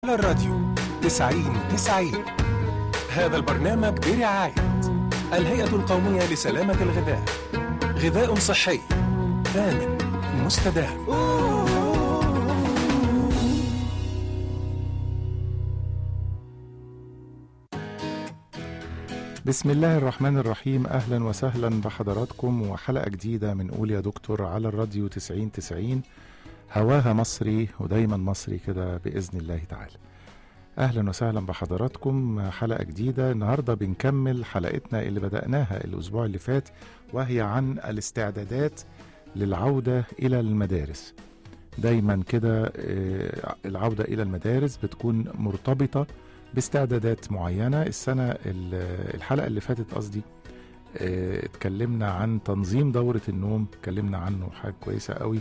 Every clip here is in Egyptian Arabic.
على الراديو تسعين تسعين هذا البرنامج برعاية الهيئة القومية لسلامة الغذاء غذاء صحي آمن مستدام بسم الله الرحمن الرحيم أهلا وسهلا بحضراتكم وحلقة جديدة من قول يا دكتور على الراديو 90 90 هواها مصري ودايما مصري كده بإذن الله تعالى أهلا وسهلا بحضراتكم حلقة جديدة النهاردة بنكمل حلقتنا اللي بدأناها الأسبوع اللي فات وهي عن الاستعدادات للعودة إلى المدارس دايما كده آه، العودة إلى المدارس بتكون مرتبطة باستعدادات معينة السنة ال- الحلقة اللي فاتت قصدي آه، اتكلمنا عن تنظيم دورة النوم اتكلمنا عنه حاجة كويسة قوي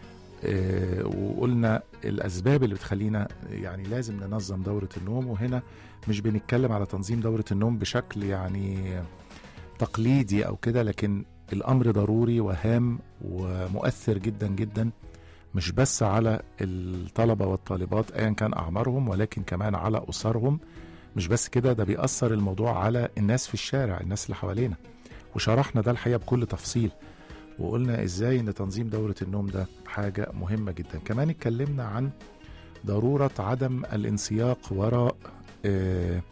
آه، وقلنا الأسباب اللي بتخلينا يعني لازم ننظم دورة النوم وهنا مش بنتكلم على تنظيم دورة النوم بشكل يعني تقليدي أو كده لكن الأمر ضروري وهام ومؤثر جدا جدا مش بس على الطلبة والطالبات أيا كان أعمارهم ولكن كمان على أسرهم مش بس كده ده بيأثر الموضوع على الناس في الشارع الناس اللي حوالينا وشرحنا ده الحقيقة بكل تفصيل وقلنا ازاي ان تنظيم دورة النوم ده حاجة مهمة جدا كمان اتكلمنا عن ضرورة عدم الانسياق وراء آه،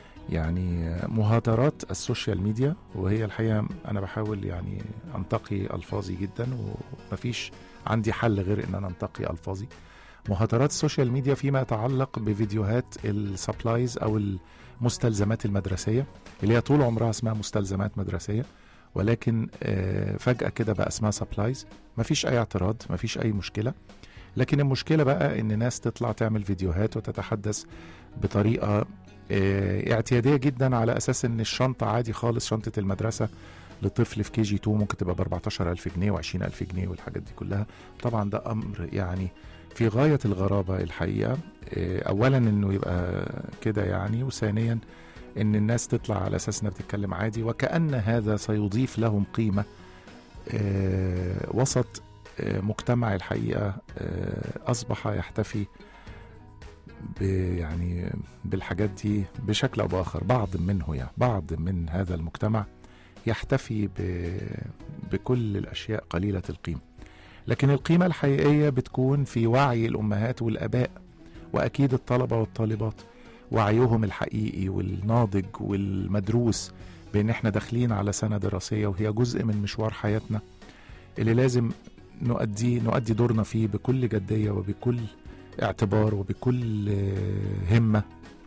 يعني مهاترات السوشيال ميديا وهي الحقيقة أنا بحاول يعني أنتقي ألفاظي جدا ومفيش عندي حل غير ان انا انتقي الفاظي مهاترات السوشيال ميديا فيما يتعلق بفيديوهات السبلايز او المستلزمات المدرسيه اللي هي طول عمرها اسمها مستلزمات مدرسيه ولكن آه، فجاه كده بقى اسمها سبلايز مفيش اي اعتراض مفيش اي مشكله لكن المشكله بقى ان ناس تطلع تعمل فيديوهات وتتحدث بطريقه آه، اعتياديه جدا على اساس ان الشنطه عادي خالص شنطه المدرسه لطفل في كي جي 2 ممكن تبقى ب 14000 جنيه و20000 جنيه والحاجات دي كلها طبعا ده امر يعني في غايه الغرابه الحقيقه إيه، اولا انه يبقى كده يعني وثانيا ان الناس تطلع على اساس انها بتتكلم عادي وكان هذا سيضيف لهم قيمه إيه، وسط إيه، مجتمع الحقيقه إيه، اصبح يحتفي ب- يعني بالحاجات دي بشكل او باخر بعض منه يعني بعض من هذا المجتمع يحتفي ب... بكل الاشياء قليله القيمه لكن القيمه الحقيقيه بتكون في وعي الامهات والاباء واكيد الطلبه والطالبات وعيهم الحقيقي والناضج والمدروس بان احنا داخلين على سنه دراسيه وهي جزء من مشوار حياتنا اللي لازم نؤدي نؤدي دورنا فيه بكل جديه وبكل اعتبار وبكل آه، همه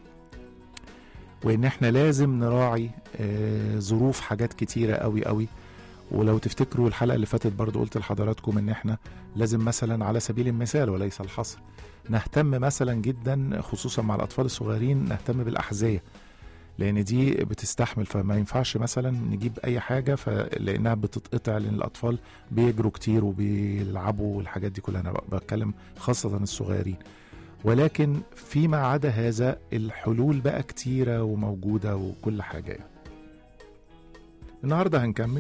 وان احنا لازم نراعي آه، ظروف حاجات كتيره قوي قوي ولو تفتكروا الحلقه اللي فاتت برضو قلت لحضراتكم ان احنا لازم مثلا على سبيل المثال وليس الحصر نهتم مثلا جدا خصوصا مع الاطفال الصغيرين نهتم بالاحذيه لان دي بتستحمل فما ينفعش مثلا نجيب اي حاجه لانها بتتقطع لان الاطفال بيجروا كتير وبيلعبوا والحاجات دي كلها انا بتكلم خاصه الصغيرين ولكن فيما عدا هذا الحلول بقى كتيرة وموجودة وكل حاجة يعني. النهاردة هنكمل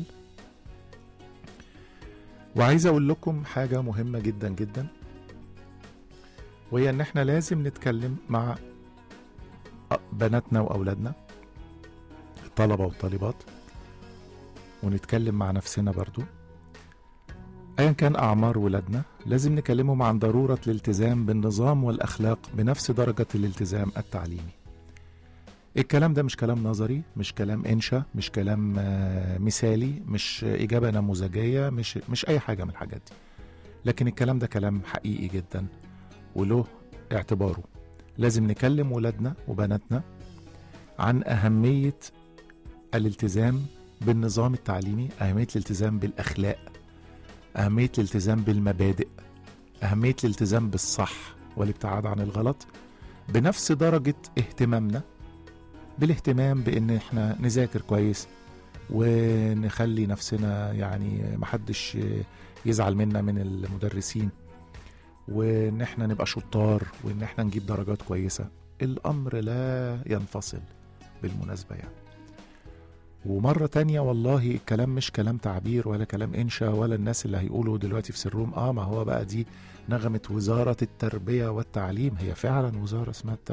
وعايز أقول لكم حاجة مهمة جدا جدا وهي إن إحنا لازم نتكلم مع بناتنا وأولادنا الطلبة والطالبات ونتكلم مع نفسنا برضو ايا كان اعمار ولادنا لازم نكلمهم عن ضروره الالتزام بالنظام والاخلاق بنفس درجه الالتزام التعليمي الكلام ده مش كلام نظري مش كلام انشا مش كلام آه، مثالي مش اجابه نموذجيه مش مش اي حاجه من الحاجات دي لكن الكلام ده كلام حقيقي جدا وله اعتباره لازم نكلم ولادنا وبناتنا عن اهميه الالتزام بالنظام التعليمي اهميه الالتزام بالاخلاق أهمية الالتزام بالمبادئ أهمية الالتزام بالصح والابتعاد عن الغلط بنفس درجة اهتمامنا بالاهتمام بإن احنا نذاكر كويس ونخلي نفسنا يعني محدش يزعل منا من المدرسين وإن احنا نبقى شطار وإن احنا نجيب درجات كويسة الأمر لا ينفصل بالمناسبة يعني ومرة تانية والله الكلام مش كلام تعبير ولا كلام إنشا ولا الناس اللي هيقولوا دلوقتي في سرهم آه ما هو بقى دي نغمة وزارة التربية والتعليم هي فعلا وزارة اسمها التربية